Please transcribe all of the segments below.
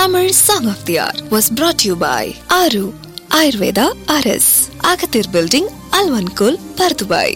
Tamil Song of the Hour was brought to you by Aru Ayurveda RS, Agathir Building, Alvankul, Pardubai.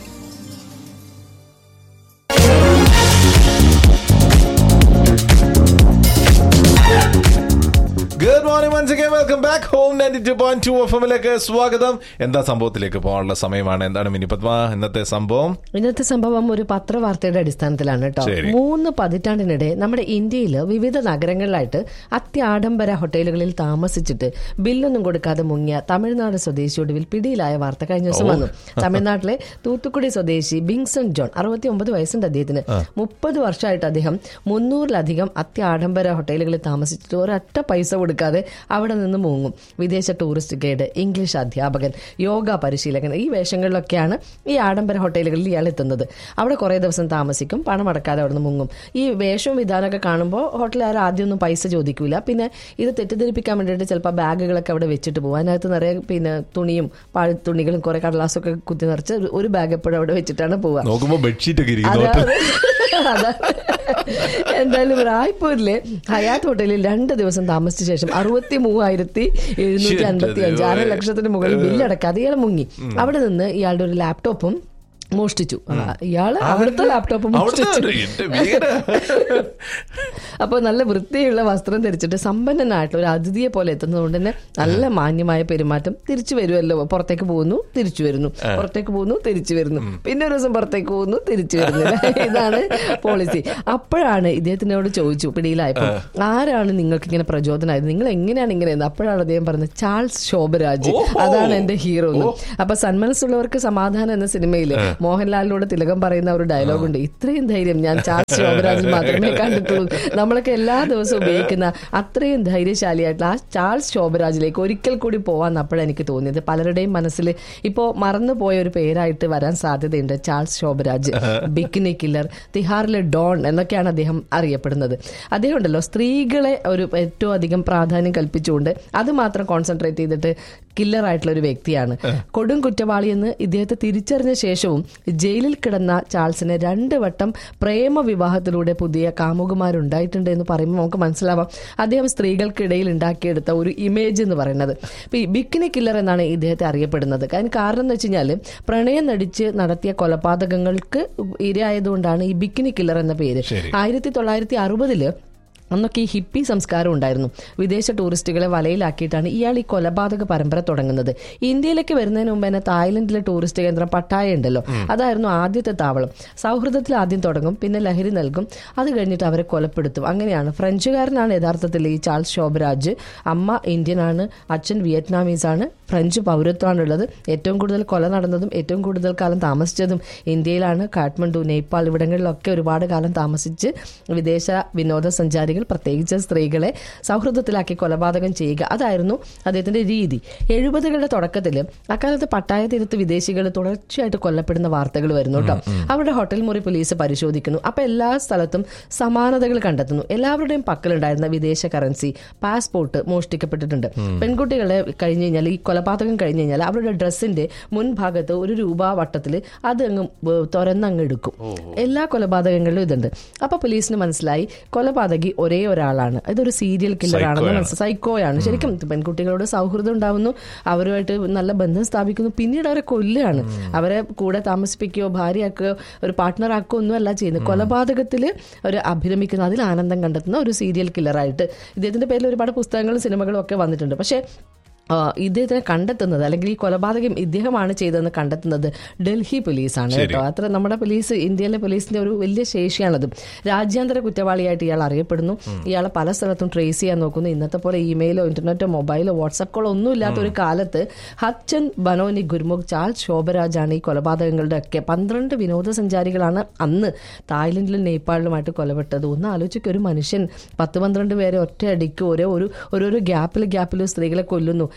Good morning once again welcome back home ninety two point two F എമ്മിലേക്ക് സ്വാഗതം എന്താ സംഭവത്തിലേക്ക് പോകാനുള്ള സമയമാണ് എന്താണ് mini Padma ഇന്നത്തെ സംഭവം ഇന്നത്തെ സംഭവം ഒരു പത്രവാർത്തയുടെ അടിസ്ഥാനത്തിലാണ് കേട്ടോ ശരി. മൂന്ന് പതിറ്റാണ്ടിനിടെ നമ്മുടെ ഇന്ത്യയിൽ വിവിധ നഗരങ്ങളിലായിട്ട് അത്യാഡംബര ഹോട്ടലുകളിൽ താമസിച്ചിട്ട് ബില്ലൊന്നും കൊടുക്കാതെ മുങ്ങിയ തമിഴ്നാട് സ്വദേശി ഒടുവിൽ പിടിയിലായ വാർത്ത കഴിഞ്ഞ ദിവസം വന്നു തമിഴ്നാട്ടിലെ തൂത്തുക്കുടി സ്വദേശി ബിങ്സൺ ജോൺ അറുപത്തി ഒമ്പത് വയസ്സുണ്ട് അദ്ദേഹത്തിന് മുപ്പത് വർഷമായിട്ട് അദ്ദേഹം മുന്നൂറിലധികം അത്യാഡംബര ഹോട്ടലുകളിൽ താമസിച്ചിട്ട് ഒരൊറ്റ പൈസ കൊടുക്കാതെ അവിടെ നിന്ന് മുങ്ങും വിദേശ ടൂറിസ്റ്റ് ഗൈഡ് ഇംഗ്ലീഷ് അധ്യാപകൻ യോഗ പരിശീലകൻ ഈ വേഷങ്ങളിലൊക്കെയാണ് ഈ ആഡംബര ഹോട്ടലുകളിൽ ഇയാൾ എത്തുന്നത് അവിടെ കുറേ ദിവസം താമസിക്കും പണം അടക്കാതെ അവിടെ നിന്ന് മുങ്ങും ഈ വേഷവും വിധാനമൊക്കെ കാണുമ്പോൾ ഹോട്ടലുകാർ ആദ്യമൊന്നും പൈസ ചോദിക്കൂല പിന്നെ ഇത് തെറ്റിദ്ധരിപ്പിക്കാൻ വേണ്ടിയിട്ട് ചിലപ്പോൾ ബാഗുകളൊക്കെ അവിടെ വെച്ചിട്ട് പോകും അതിനകത്ത് നിറയെ പിന്നെ തുണിയും പാഴ് തുണികളും കുറെ കടലാസൊക്കെ കുത്തി നിറച്ച് ഒരു- ഒരു ബാഗ് എപ്പോഴും അവിടെ വെച്ചിട്ടാണ് പോവുക നോക്കുമ്പോ ബെഡ്ഷീറ്റ് ഒക്കെ ഇരിക്കുന്നു അതാണ് അതാണ്. എന്തായാലും റായ്പൂരിലെ ഹയാത്ത് ഹോട്ടലിൽ രണ്ട് ദിവസം താമസിച്ച ശേഷം അറുപത്തി മൂവായിരത്തി എഴുന്നൂറ്റി അൻപത്തി അഞ്ച് അര ലക്ഷത്തിന് മുകളിൽ ബില്ലടക്കാതെ ഇയാൾ മുങ്ങി അവിടെ നിന്ന് ഇയാളുടെ ഒരു ലാപ്ടോപ്പും മോഷ്ടിച്ചു ആ, ഇയാള് അവിടുത്തെ ലാപ്ടോപ്പ് മോഷ്ടിച്ചു അവിടുത്തെ എന്റെ വീട്. അപ്പൊ നല്ല വൃത്തിയുള്ള വസ്ത്രം ധരിച്ചിട്ട് സമ്പന്നനായിട്ടുള്ള ഒരു അതിഥിയെ പോലെ എത്തുന്നതുകൊണ്ട് തന്നെ നല്ല മാന്യമായ പെരുമാറ്റം തിരിച്ചു വരുമല്ലോ പുറത്തേക്ക് പോകുന്നു തിരിച്ചു വരുന്നു പുറത്തേക്ക് പോകുന്നു തിരിച്ചു വരുന്നു പിന്നെ ഒരു ദിവസം പുറത്തേക്ക് പോകുന്നു തിരിച്ചു വരുന്നു ഇതാണ് പോളിസി അപ്പോഴാണ് ഇദ്ദേഹത്തിനോട് ചോദിച്ചു പിടിയിലായപ്പോ ആരാണ് നിങ്ങൾക്ക് ഇങ്ങനെ പ്രചോദനമായത് നിങ്ങൾ എങ്ങനെയാണ് ഇങ്ങനെ എന്ന് അപ്പോഴാണ് അദ്ദേഹം പറഞ്ഞത് ചാൾസ് ശോഭരാജ് ഓഹോ. അതാണ് എന്റെ ഹീറോ എന്ന് അപ്പൊ സന്മനസ്സുള്ളവർക്ക് സമാധാനം എന്ന സിനിമയിൽ മോഹൻലാലിനോട് തിലകം പറയുന്ന ഒരു ഡയലോഗ് ഉണ്ട് ഇത്രയും ധൈര്യം ഞാൻ ചാൾസ് ശോഭരാജിൽ മാത്രമേ കണ്ടിട്ടുള്ളൂ നമ്മളൊക്കെ എല്ലാ ദിവസവും ഉപയോഗിക്കുന്ന അത്രയും ധൈര്യശാലിയായിട്ടുള്ള ആ ചാൾസ് ശോഭരാജിലേക്ക് ഒരിക്കൽ കൂടി പോവാൻ അപ്പോഴാണ് എനിക്ക് തോന്നിയത് പലരുടെയും മനസ്സിൽ ഇപ്പോൾ മറന്നുപോയ ഒരു പേരായിട്ട് വരാൻ സാധ്യതയുണ്ട് ചാൾസ് ശോഭരാജ് ബിക്കിനി കില്ലർ തിഹാറിലെ ഡോൺ എന്നൊക്കെയാണ് അദ്ദേഹം അറിയപ്പെടുന്നത് അദ്ദേഹം ഉണ്ടല്ലോ സ്ത്രീകളെ ഒരു ഏറ്റവും അധികം പ്രാധാന്യം കൽപ്പിച്ചുകൊണ്ട് അത് മാത്രം കോൺസെൻട്രേറ്റ് ചെയ്തിട്ട് കില്ലർ ആയിട്ടുള്ള ഒരു വ്യക്തിയാണ് കൊടും കുറ്റവാളിയെന്ന് ഇദ്ദേഹത്തെ തിരിച്ചറിഞ്ഞ ശേഷവും ജയിലിൽ കിടന്ന ചാൾസിനെ രണ്ട് വട്ടം പ്രേമ വിവാഹത്തിലൂടെ പുതിയ കാമുകമാരുണ്ടായിട്ടുണ്ട് എന്ന് പറയുമ്പോൾ നമുക്ക് മനസ്സിലാവാം അദ്ദേഹം സ്ത്രീകൾക്കിടയിൽ ഉണ്ടാക്കിയെടുത്ത ഒരു ഇമേജ് എന്ന് പറയുന്നത് ഇപ്പൊ ഈ ബിക്കിനി കില്ലർ എന്നാണ് ഇദ്ദേഹത്തെ അറിയപ്പെടുന്നത് അതിന് കാരണം എന്ന് വെച്ച് കഴിഞ്ഞാൽ പ്രണയം നടിച്ച് നടത്തിയ കൊലപാതകങ്ങൾക്ക് ഇരയായതുകൊണ്ടാണ് ഈ ബിക്കിനി കില്ലർ എന്ന പേര് ആയിരത്തി തൊള്ളായിരത്തി അറുപതില് അന്നൊക്കെ ഈ ഹിപ്പി സംസ്കാരം ഉണ്ടായിരുന്നു വിദേശ ടൂറിസ്റ്റുകളെ വലയിലാക്കിയിട്ടാണ് ഇയാൾ ഈ കൊലപാതക പരമ്പര തുടങ്ങുന്നത് ഇന്ത്യയിലേക്ക് വരുന്നതിന് മുമ്പ് തന്നെ തായ്ലൻഡിലെ ടൂറിസ്റ്റ് കേന്ദ്രം പട്ടായ ഉണ്ടല്ലോ അതായിരുന്നു ആദ്യത്തെ താവളം സൗഹൃദത്തിൽ ആദ്യം തുടങ്ങും പിന്നെ ലഹരി നൽകും അത് കഴിഞ്ഞിട്ട് അവരെ കൊലപ്പെടുത്തും അങ്ങനെയാണ് ഫ്രഞ്ചുകാരനാണ് യഥാർത്ഥത്തിൽ ഈ ചാൾസ് ശോഭരാജ് അമ്മ ഇന്ത്യനാണ് അച്ഛൻ വിയറ്റ്നാമീസ് ആണ് ഫ്രഞ്ച് പൗരത്വമാണുള്ളത് ഏറ്റവും കൂടുതൽ കൊല നടന്നതും ഏറ്റവും കൂടുതൽ കാലം താമസിച്ചതും ഇന്ത്യയിലാണ് കാഠ്മണ്ഡു നേപ്പാൾ ഇവിടങ്ങളിലൊക്കെ ഒരുപാട് കാലം താമസിച്ച് വിദേശ വിനോദസഞ്ചാരികൾ പ്രത്യേകിച്ച് സ്ത്രീകളെ സൗഹൃദത്തിലാക്കി കൊലപാതകം ചെയ്യുക അതായിരുന്നു അദ്ദേഹത്തിന്റെ രീതി എഴുപതുകളുടെ തുടക്കത്തിൽ അക്കാലത്ത് പട്ടായ തീരത്ത് വിദേശികൾ തുടർച്ചയായിട്ട് കൊല്ലപ്പെടുന്ന വാർത്തകൾ വരുന്നു കേട്ടോ അവരുടെ ഹോട്ടൽ മുറി പോലീസ് പരിശോധിക്കുന്നു അപ്പൊ എല്ലാ സ്ഥലത്തും സമാനതകൾ കണ്ടെത്തുന്നു എല്ലാവരുടെയും പക്കലുണ്ടായിരുന്ന വിദേശ കറൻസി പാസ്പോർട്ട് മോഷ്ടിക്കപ്പെട്ടിട്ടുണ്ട് പെൺകുട്ടികളെ കഴിഞ്ഞു കഴിഞ്ഞാൽ ഈ കൊലപാതകം കഴിഞ്ഞു കഴിഞ്ഞാൽ അവരുടെ ഡ്രസ്സിന്റെ മുൻഭാഗത്ത് ഒരു രൂപ വട്ടത്തിൽ അത് അങ്ങ് ഏഹ് തുറന്നങ്ങ് എടുക്കും എല്ലാ കൊലപാതകങ്ങളിലും ഇതുണ്ട് അപ്പൊ പോലീസിന് മനസ്സിലായി കൊലപാതകി ഒരേ ഒരാളാണ് ഇതൊരു സീരിയൽ കില്ലർ ആണെന്ന് മനസ്സിലായി സൈക്കോയാണ് ശരിക്കും പെൺകുട്ടികളോട് സൗഹൃദം ഉണ്ടാവുന്നു അവരുമായിട്ട് നല്ല ബന്ധം സ്ഥാപിക്കുന്നു പിന്നീട് അവരെ കൊല്ലുകയാണ് അവരെ കൂടെ താമസിപ്പിക്കുകയോ ഭാര്യയാക്കുകയോ ഒരു പാർട്ട്ണർ ഒന്നും അല്ല ചെയ്യുന്നത് കൊലപാതകത്തിൽ ഒരു അഭിരമിക്കുന്ന അതിൽ ആനന്ദം കണ്ടെത്തുന്ന ഒരു സീരിയൽ കില്ലറായിട്ട് ഇദ്ദേഹത്തിന്റെ പേരിൽ ഒരുപാട് പുസ്തകങ്ങളും സിനിമകളും ഒക്കെ വന്നിട്ടുണ്ട് പക്ഷേ ആ, ഇദ്ദേഹത്തിനെ കണ്ടെത്തുന്നത് അല്ലെങ്കിൽ ഈ കൊലപാതകം ഇദ്ദേഹമാണ് ചെയ്തതെന്ന് കണ്ടെത്തുന്നത് ഡൽഹി പോലീസാണ് കേട്ടോ അത്ര നമ്മുടെ പോലീസ് ഇന്ത്യയിലെ പോലീസിന്റെ ഒരു വലിയ ശേഷിയാണത് രാജ്യാന്തര കുറ്റവാളിയായിട്ട് ഇയാൾ അറിയപ്പെടുന്നു ഇയാളെ പല സ്ഥലത്തും ട്രേസ് ചെയ്യാൻ നോക്കുന്നു ഇന്നത്തെ പോലെ ഇമെയിലോ ഇന്റർനെറ്റോ മൊബൈലോ വാട്സാപ്പ് കോളോ ഒന്നും ഇല്ലാത്ത ഒരു കാലത്ത് ഹച്ചൻ ബനോനി ഗുർമുഖ് ചാൾ ശോഭരാജാണ് ഈ കൊലപാതകങ്ങളുടെ ഒക്കെ പന്ത്രണ്ട് വിനോദസഞ്ചാരികളാണ് അന്ന് തായ്ലൻഡിലും നേപ്പാളിലുമായിട്ട് കൊലപ്പെട്ടത് ഒന്ന് ആലോചിക്കുക ഒരു മനുഷ്യൻ പത്ത് പന്ത്രണ്ട് പേരെ ഒറ്റ അടിക്ക് ഓരോ ഒരു ഓരോരോ ഗ്യാപ്പിൽ ഗ്യാപ്പിൽ സ്ത്രീകളെ കൊല്ലുന്നു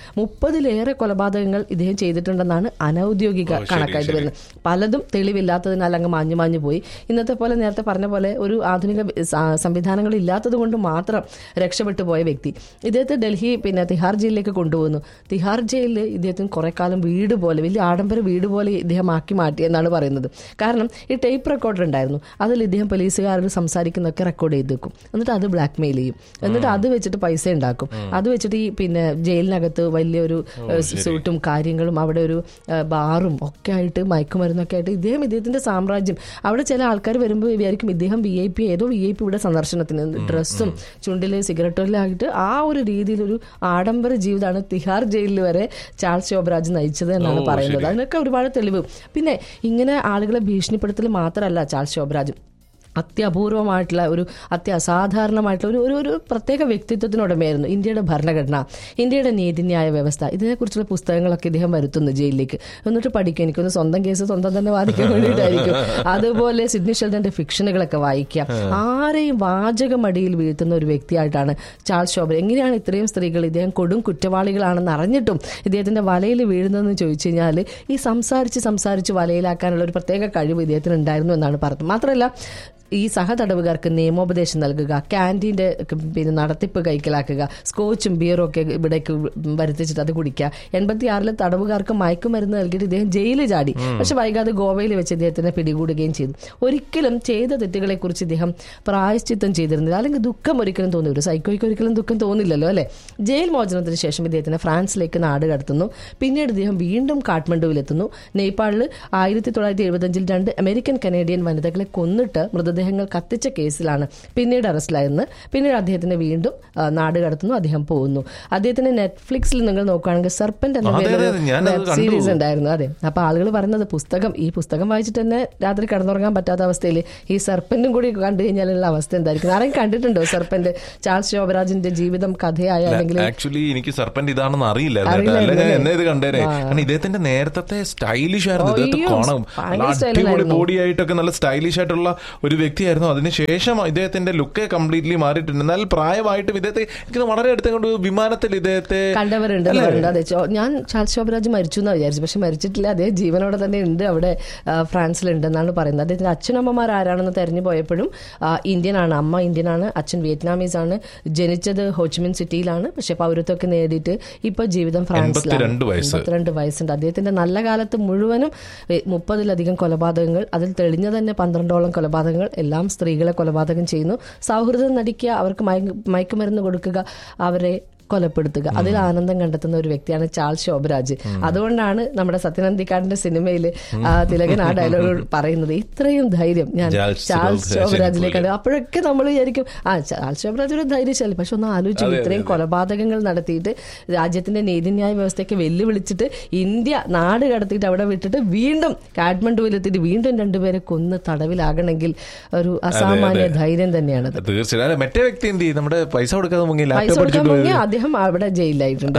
മുപ്പതിലേറെ കൊലപാതകങ്ങൾ ഇദ്ദേഹം ചെയ്തിട്ടുണ്ടെന്നാണ് അനൌദ്യോഗിക ഓ, ശരി, കണക്കായിട്ട് ശരി. വരുന്നത് പലതും തെളിവില്ലാത്തതിനാൽ അങ്ങ് മാഞ്ഞു മാഞ്ഞു പോയി ഇന്നത്തെ പോലെ നേരത്തെ പറഞ്ഞ പോലെ ഒരു ആധുനിക സ- സംവിധാനങ്ങൾ ഇല്ലാത്തത് കൊണ്ട് മാത്രം രക്ഷപ്പെട്ടു പോയ വ്യക്തി ഇദ്ദേഹത്തെ ഡൽഹി പിന്നെ തിഹാർ ജയിലിലേക്ക് കൊണ്ടുപോകുന്നു തിഹാർ ജയിലിൽ ഇദ്ദേഹത്തിന് കുറെ കാലം വീട് പോലെ വലിയ ആഡംബര വീട് പോലെ ഇദ്ദേഹം ആക്കി മാറ്റി എന്നാണ് പറയുന്നത് കാരണം ഈ ടേപ്പ് റെക്കോർഡർ ഉണ്ടായിരുന്നു അതിൽ ഇദ്ദേഹം പോലീസുകാരോട് സംസാരിക്കുന്നതൊക്കെ റെക്കോർഡ് ചെയ്ത് വെക്കും എന്നിട്ട് അത് ബ്ലാക്ക് മെയിൽ ചെയ്യും എന്നിട്ട് അത് വെച്ചിട്ട് പൈസ ഉണ്ടാക്കും അത് വെച്ചിട്ട് ഈ പിന്നെ ജയിലിനകത്ത് വലിയൊരു ഏഹ്, സൂട്ടും കാര്യങ്ങളും അവിടെ ഒരു ഏഹ്, ബാറും ഒക്കെ ആയിട്ട് മയക്കുമരുന്നൊക്കെ ആയിട്ട് ഇദ്ദേഹം ഇദ്ദേഹത്തിന്റെ സാമ്രാജ്യം അവിടെ ചില ആൾക്കാർ വരുമ്പോൾ വിചാരിക്കും ഇദ്ദേഹം വി ഐ പി ഏതോ വി ഐ പി ഇവിടെ സന്ദർശനത്തിന് ഡ്രസ്സും ചുണ്ടില് സിഗരറ്റും ആയിട്ട് ആ ഒരു രീതിയിലൊരു ആഡംബര ജീവിതമാണ് തിഹാർ ജയിലിൽ വരെ ചാൾസ് ശോഭരാജ് നയിച്ചത് എന്നാണ് ഓ, പറയുന്നത് ശരി. അതിനൊക്കെ ഒരുപാട് തെളിവ് പിന്നെ ഇങ്ങനെ ആളുകളെ ഭീഷണിപ്പെടുത്തൽ മാത്രമല്ല ചാൾസ് ശോഭരാജ് അത്യപൂർവമായിട്ടുള്ള ഒരു അത്യസാധാരണമായിട്ടുള്ള ഒരു ഒരു ഒരു പ്രത്യേക വ്യക്തിത്വത്തിനുടമയായിരുന്നു ഇന്ത്യയുടെ ഭരണഘടന ഇന്ത്യയുടെ നീതിന്യായ വ്യവസ്ഥ ഇതിനെക്കുറിച്ചുള്ള പുസ്തകങ്ങളൊക്കെ ഇദ്ദേഹം വരുത്തുന്നു ജയിലിലേക്ക് എന്നിട്ട് പഠിക്കും എനിക്കൊന്ന് സ്വന്തം കേസ് സ്വന്തം തന്നെ വാദിക്കാൻ വേണ്ടിയിട്ടായിരിക്കും അതുപോലെ സിഡ്നി ഷെൽഡന്റെ ഫിക്ഷനുകളൊക്കെ വായിക്കാം ആരെയും വാചകമടിയിൽ വീഴ്ത്തുന്ന ഒരു വ്യക്തിയായിട്ടാണ് ചാൾസ് ശോഭ എങ്ങനെയാണ് ഇത്രയും സ്ത്രീകൾ ഇദ്ദേഹം കൊടും കുറ്റവാളികളാണെന്ന് അറിഞ്ഞിട്ടും ഇദ്ദേഹത്തിന്റെ വലയിൽ വീഴുന്നതെന്ന് ചോദിച്ചു കഴിഞ്ഞാൽ ഈ സംസാരിച്ച് സംസാരിച്ച് വലയിലാക്കാനുള്ള ഒരു പ്രത്യേക കഴിവ് ഇദ്ദേഹത്തിന് ഉണ്ടായിരുന്നു എന്നാണ് പറഞ്ഞത് മാത്രമല്ല ഈ സഹതടവുകാർക്ക് നിയമോപദേശം നൽകുക ക്യാൻറ്റീൻ്റെ പിന്നെ നടത്തിപ്പ് കൈക്കലാക്കുക സ്കോച്ചും ബിയറും ഒക്കെ ഇവിടേക്ക് വരുത്തിച്ചിട്ട് അത് കുടിക്കുക എൺപത്തി ആറിലെ തടവുകാർക്ക് മയക്കുമരുന്ന് നൽകിയിട്ട് ഇദ്ദേഹം ജയിലിൽ ചാടി പക്ഷെ വൈകാതെ ഗോവയിൽ വെച്ച് ഇദ്ദേഹത്തിനെ പിടികൂടുകയും ചെയ്തു ഒരിക്കലും ചെയ്ത തെറ്റുകളെ കുറിച്ച് ഇദ്ദേഹം പ്രായശ്ചിത്തം ചെയ്തിരുന്നില്ല അല്ലെങ്കിൽ ദുഃഖം ഒരിക്കലും തോന്നി ഒരു സൈക്കോയ്ക്ക് ഒരിക്കലും ദുഃഖം തോന്നില്ലല്ലോ അല്ലെ ജയിൽ മോചനത്തിന് ശേഷം ഇദ്ദേഹത്തിനെ ഫ്രാൻസിലേക്ക് നാട് കടത്തുന്നു പിന്നീട് ഇദ്ദേഹം വീണ്ടും കാഠ്മണ്ഡുവിലെത്തുന്നു നേപ്പാളിൽ ആയിരത്തി തൊള്ളായിരത്തി എഴുപത്തഞ്ചിൽ രണ്ട് അമേരിക്കൻ കനേഡിയൻ വനിതകളെ കൊന്നിട്ട് മൃതദേഹങ്ങൾ കത്തിച്ച കേസിലാണ് പിന്നീട് അറസ്റ്റിലായെന്ന് പിന്നീട് അദ്ദേഹത്തിനെ വീണ്ടും ആ, നാട് കടത്തുന്നു അദ്ദേഹം പോകുന്നു അദ്ദേഹത്തിന് നെറ്റ്ഫ്ലിക്സിൽ നിങ്ങൾ നോക്കുകയാണെങ്കിൽ സർപ്പന്റ് എന്ന അതെ, പേരിൽ അതെ, ഞാനത് വെബ് കണ്ടു. സീരീസ് ഉണ്ടായിരുന്നു അതെ അപ്പൊ ആളുകൾ പറയുന്നത് പുസ്തകം ഈ പുസ്തകം വായിച്ചിട്ട് തന്നെ രാത്രി കിടന്നുറങ്ങാൻ പറ്റാത്ത അവസ്ഥയിൽ ഈ സർപ്പന്റും കൂടി കണ്ടു കഴിഞ്ഞാലുള്ള അവസ്ഥ എന്തായിരിക്കും ആരെങ്കിലും കണ്ടിട്ടുണ്ടോ സർപ്പന്റ് ചാൾസ് ശോഭരാജിന്റെ ജീവിതം കഥയായ അല്ലെങ്കിൽ ആക്ച്വലി എനിക്ക് സർപ്പന്റ് ഇതാണെന്ന് അറിയില്ലായിരുന്നു കേട്ടോ. അറിയില്ലായിരുന്നു അല്ല ഞാൻ അല്ലേ? എന്നെ ഇത് കണ്ടേനെ കാരണം ഇദ്ദേഹത്തിന്റെ നേരത്തെ സ്റ്റൈലിഷ് ആയിരുന്നു ഇദ്ദേഹത്തെ അയ്യോ, കോണം ഭയങ്കര നല്ല style അടിപൊളി ആയിരുന്നു. ബോഡി ആയിട്ടൊക്കെ നല്ല സ്റ്റൈലിഷ് ആയിട്ടുള്ള ഒരു വ്യക്തിയായിരുന്നു അതിനുശേഷം ഇദ്ദേഹത്തിന്റെ ലുക്ക് കംപ്ലീറ്റ്ലി മാറിയിട്ടുണ്ട് എന്നാൽ പ്രായമായിട്ടും ഇദ്ദേഹത്തെ എനിക്ക് വളരെ അടുത്ത് കൊണ്ട് വിമാനത്തിൽ ഇദ്ദേഹത്തെ കണ്ടവരുണ്ട് അല്ലേ? പറയുന്നുണ്ട് അതെ ചോ- ഞാൻ ചാൾസ് ശോഭരാജ് മരിച്ചു എന്നാ വിചാരിച്ചു പക്ഷെ മരിച്ചിട്ടില്ല അതേ ജീവനോടെ തന്നെ ഉണ്ട് അവിടെ ആ, ഫ്രാൻസിലുണ്ടെന്നാണ് പറയുന്നത് അദ്ദേഹത്തിന്റെ അച്ഛനമ്മമാർ ആരാണെന്ന് തെരഞ്ഞു പോയപ്പോഴും ആ, ഇന്ത്യനാണ് അമ്മ ഇന്ത്യനാണ് അച്ഛൻ വിയറ്റ്നാമീസ് ആണ് ജനിച്ചത് ഹോച്ചിമിൻ സിറ്റിയിലാണ് പക്ഷെ പൗരത്വമൊക്കെ നേടിയിട്ട് ഇപ്പൊ ജീവിതം ഫ്രാൻസിലാണ് 82 വയസ്സ്. എൺപത്തിരണ്ട് വയസ്സുണ്ട് അദ്ദേഹത്തിന്റെ നല്ല കാലത്ത് മുഴുവനും എ, മുപ്പതിലധികം കൊലപാതകങ്ങൾ അതിൽ തെളിഞ്ഞ തന്നെ പന്ത്രണ്ടോളം കൊലപാതകങ്ങൾ എല്ലാം സ്ത്രീകളെ കൊലപാതകം ചെയ്യുന്നു സൗഹൃദം നടിക്കുക അവർക്ക് മയക്ക് മയക്കുമരുന്ന് കൊടുക്കുക അവരെ കൊലപ്പെടുത്തുക അതിൽ ആനന്ദം കണ്ടെത്തുന്ന ഒരു വ്യക്തിയാണ് ചാൾ ശോഭരാജ് അതുകൊണ്ടാണ് നമ്മുടെ സത്യനന്ദിക്കാടിന്റെ സിനിമയിൽ തിലകൻ ആ ഡയലോഗ് പറയുന്നത് ഇത്രയും ധൈര്യം ഞാൻ ചാൾസ് ചാൾ ശോഭരാജിനെ ശോഭരാജിലേക്കാണ് അപ്പോഴൊക്കെ നമ്മൾ വിചാരിക്കും ആ ചാൾ ശോഭരാജ് ഒരു ധൈര്യശാലി പക്ഷെ ഒന്ന് ആലോചിച്ചു അതെ, ഇത്രയും കൊലപാതകങ്ങൾ നടത്തിയിട്ട് രാജ്യത്തിന്റെ നീതിന്യായ വ്യവസ്ഥയ്ക്ക് വെല്ലുവിളിച്ചിട്ട് ഇന്ത്യ നാട് കടത്തിയിട്ട് അവിടെ വിട്ടിട്ട് വീണ്ടും കാഠ്മണ്ഡുവിലെത്തിയിട്ട് വീണ്ടും രണ്ടുപേരെ കൊന്ന് തടവിലാകണമെങ്കിൽ ഒരു അസാമാന്യ ധൈര്യം തന്നെയാണത് തീർച്ചയായും അല്ല, മറ്റേ വ്യക്തി എന്ത് ചെയ്യും നമ്മുടെ പൈസ കൊടുക്കാതെ മുങ്ങി പൈസ ലാപ്ടോപ്പ് കൊടുക്കാൻ അടിച്ചിട്ട് മുന്നേ പോയത് അദ്ദേഹം അവിടെ ജയിലിലായിട്ടുണ്ട്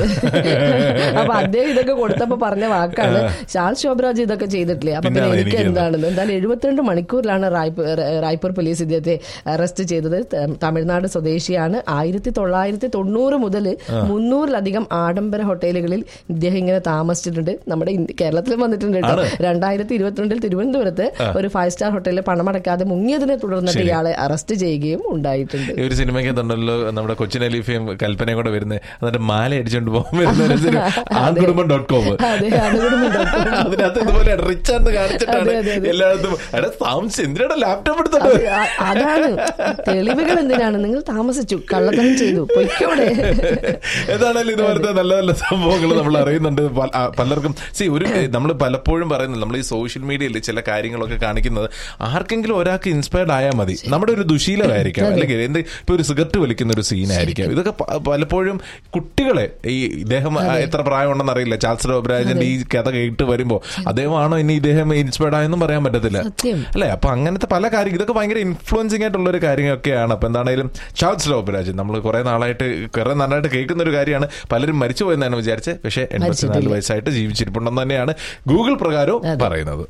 അപ്പൊ അദ്ദേഹം ഇതൊക്കെ കൊടുത്തപ്പോ പറഞ്ഞ വാക്കാണ് ഷാൽ ശോഭരാജ് ഇതൊക്കെ ചെയ്തിട്ടില്ലേ അപ്പൊ പിന്നെ പിന്നെയാണ് എനിക്ക് എനിക്ക് എന്താണെന്ന് എന്തായാലും എഴുപത്തിരണ്ട് മണിക്കൂറിലാണ് റായ്പൂർ റായ്പൂർ പോലീസ് ഇദ്ദേഹത്തെ അറസ്റ്റ് ചെയ്തത് ത- തമിഴ്നാട് സ്വദേശിയാണ് ആയിരത്തി തൊള്ളായിരത്തി തൊണ്ണൂറ് മുതൽ മുന്നൂറിലധികം ആഡംബര ഹോട്ടലുകളിൽ ഇദ്ദേഹം ഇങ്ങനെ താമസിച്ചിട്ടുണ്ട് നമ്മുടെ ഇന്ത്യ- കേരളത്തിലും വന്നിട്ടുണ്ട് കേട്ടോ രണ്ടായിരത്തി ഇരുപത്തിരണ്ടിൽ തിരുവനന്തപുരത്ത് ഒരു ഫൈവ് സ്റ്റാർ ഹോട്ടലിൽ പണമടക്കാതെ മുങ്ങിയതിനെ തുടർന്നിട്ട് ഇയാളെ അറസ്റ്റ് ചെയ്യുകയും ഉണ്ടായിട്ടുണ്ട് ഈ ഒരു സിനിമയ്ക്കകത്തുണ്ടല്ലോ നമ്മുടെ കൊച്ചിൻ അലീഫയും കൽപ്പനയും കൂടെ വരുന്നത് എന്നിട്ട് മാല അടിച്ചോണ്ട് പോകാൻ വരുന്ന ഒരു സിനിമ ആൺകുടുംബം ഡോട്ട് കോം അതെ അതുകൂടി അതിനകത്ത് ഇതുപോലെ റിച്ച് ആണെന്ന് കാണിച്ചിട്ടാണ് അതെ, അതെ, അതെ. എല്ലായിടത്തും എടാ സാംസ് എന്തിനാണ് ലാപ്ടോപ്പ് എടുത്തിട്ട് അത് അ- അതാണ് തെളിവുകൾ എന്തിനാണ് നിങ്ങൾ താമസിച്ചു കള്ളത്തരം ചെയ്തു പൊയ്ക്കോടെ ഏതാണേലും ഇതുപോലത്തെ നല്ല നല്ല സംഭവങ്ങൾ നമ്മൾ അറിയുന്നുണ്ട് പല- ആ, പലർക്കും സി ഒരു നമ്മൾ പലപ്പോഴും പറയുന്നത് നമ്മൾ ഈ സോഷ്യൽ മീഡിയയിൽ ചില കാര്യങ്ങളൊക്കെ കാണിക്കുന്നത് ആർക്കെങ്കിലും ഒരാൾക്ക് ഇൻസ്പയർഡ് ആയാൽ മതി നമ്മുടെ ഒരു ദുശീലമായിരിക്കാം അല്ലെങ്കിൽ എന്ത് ഇപ്പൊ ഒരു സിഗരറ്റ് വലിക്കുന്ന ഒരു സീനായിരിക്കാം ഇതൊക്കെ പ- പലപ്പോഴും കുട്ടികളെ ഈ ഇദ്ദേഹം ആ, എത്ര പ്രായമുണ്ടെന്ന് അറിയില്ല ചാൾസ് റോബരാജന്റെ ഈ കഥ കേട്ട് വരുമ്പോ അദ്ദേഹമാണോ ഇനി ഇദ്ദേഹം ഇൻസ്പയർഡ് ആയെന്നും പറയാൻ പറ്റത്തില്ല സത്യം. അല്ലെ അപ്പൊ അങ്ങനത്തെ പല കാര്യം ഇതൊക്കെ ഭയങ്കര ഇൻഫ്ലുവൻസിംഗ് ആയിട്ടുള്ള ഒരു കാര്യമൊക്കെയാണ് അപ്പൊ എന്താണേലും ചാൾസ് ലോബരാജ് നമ്മൾ കുറെ നാളായിട്ട് കുറെ നന്നായിട്ട് കേൾക്കുന്ന ഒരു കാര്യമാണ് പലരും മരിച്ചു പോയെന്നാണ് വിചാരിച്ചത് പക്ഷേ എൺപത്തിനാല് മരിച്ചിട്ടില്ല. വയസ്സായിട്ട് ജീവിച്ചിരിപ്പുണ്ടെന്ന് തന്നെയാണ് ഗൂഗിൾ പ്രകാരവും പറയുന്നത്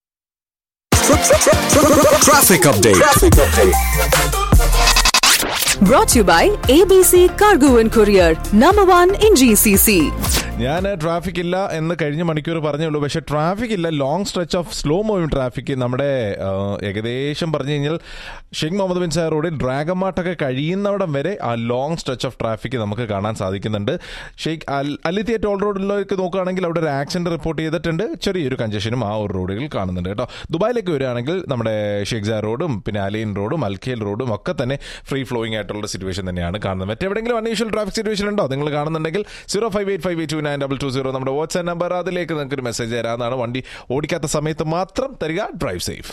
Traffic update. Brought to you by ABC Cargo and Courier, number one in GCC. ഞാൻ ട്രാഫിക് ഇല്ല എന്ന് കഴിഞ്ഞ മണിക്കൂർ പറഞ്ഞുള്ളൂ പക്ഷെ ട്രാഫിക് ഇല്ല long stretch of slow moving traffic നമ്മുടെ ആ, ഏകദേശം പറഞ്ഞു കഴിഞ്ഞാൽ ഷെയ്ഖ് മുഹമ്മദ് ബിൻ സാർ റോഡിൽ ഡ്രാഗമാട്ടൊക്കെ കഴിയുന്നവിടം വരെ ആ ലോങ് സ്ട്രെച്ച് ഓഫ് ട്രാഫിക് നമുക്ക് കാണാൻ സാധിക്കുന്നുണ്ട് ഷെയ്ഖ് അൽ അലിത്തിയ ടോൾ റോഡിലേക്ക് നോക്കുകയാണെങ്കിൽ അവിടെ ഒരു ആക്സിഡന്റ് റിപ്പോർട്ട് ചെയ്തിട്ടുണ്ട് ചെറിയൊരു കഞ്ചഷനും ആ ഒരു റോഡുകൾ കാണുന്നുണ്ട് കേട്ടോ ദുബായിലേക്ക് വരികയാണെങ്കിൽ നമ്മുടെ ഷെയ്ഖ് സാർ റോഡും പിന്നെ അലൈൻ റോഡും അൽഖേൽ റോഡും ഒക്കെ തന്നെ ഫ്രീ ഫ്ലോയിങ് ആയിട്ടുള്ള സിറ്റുവേഷൻ തന്നെയാണ് കാണുന്നത് മറ്റെവിടെയെങ്കിലും അൺയൂഷ്വൽ ട്രാഫിക് സിറ്റുവേഷൻ ഉണ്ടോ നിങ്ങൾ കാണുന്നുണ്ടെങ്കിൽ zero five eight five eight two nine double two zero നമ്മുടെ വാട്സ്ആപ്പ് നമ്പർ അതിലേക്ക് നിങ്ങൾക്ക് ഒരു മെസ്സേജ് തരാമെന്നാണ് വണ്ടി ഓടിക്കാത്ത സമയത്ത് മാത്രം തരിക drive safe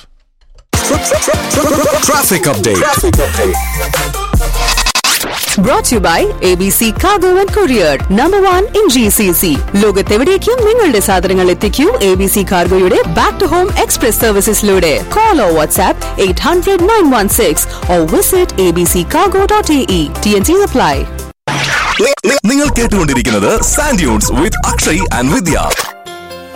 Traffic update. Brought to you by ABC Cargo and Courier, number one in GCC. ലോകത്തെവിടേക്കും നിങ്ങളുടെ സാധനങ്ങൾ എത്തിക്കൂ എ ബി സി കാർഗോയുടെ ബാക്ക് ടു ഹോം എക്സ്പ്രസ് സർവീസസിലൂടെ call or WhatsApp eight hundred nine one six or visit A B C cargo dot A E T N C apply നി- നി- നിങ്ങൾ കേട്ടുകൊണ്ടിരിക്കുന്നത് sand dunes with Akshay and Vidya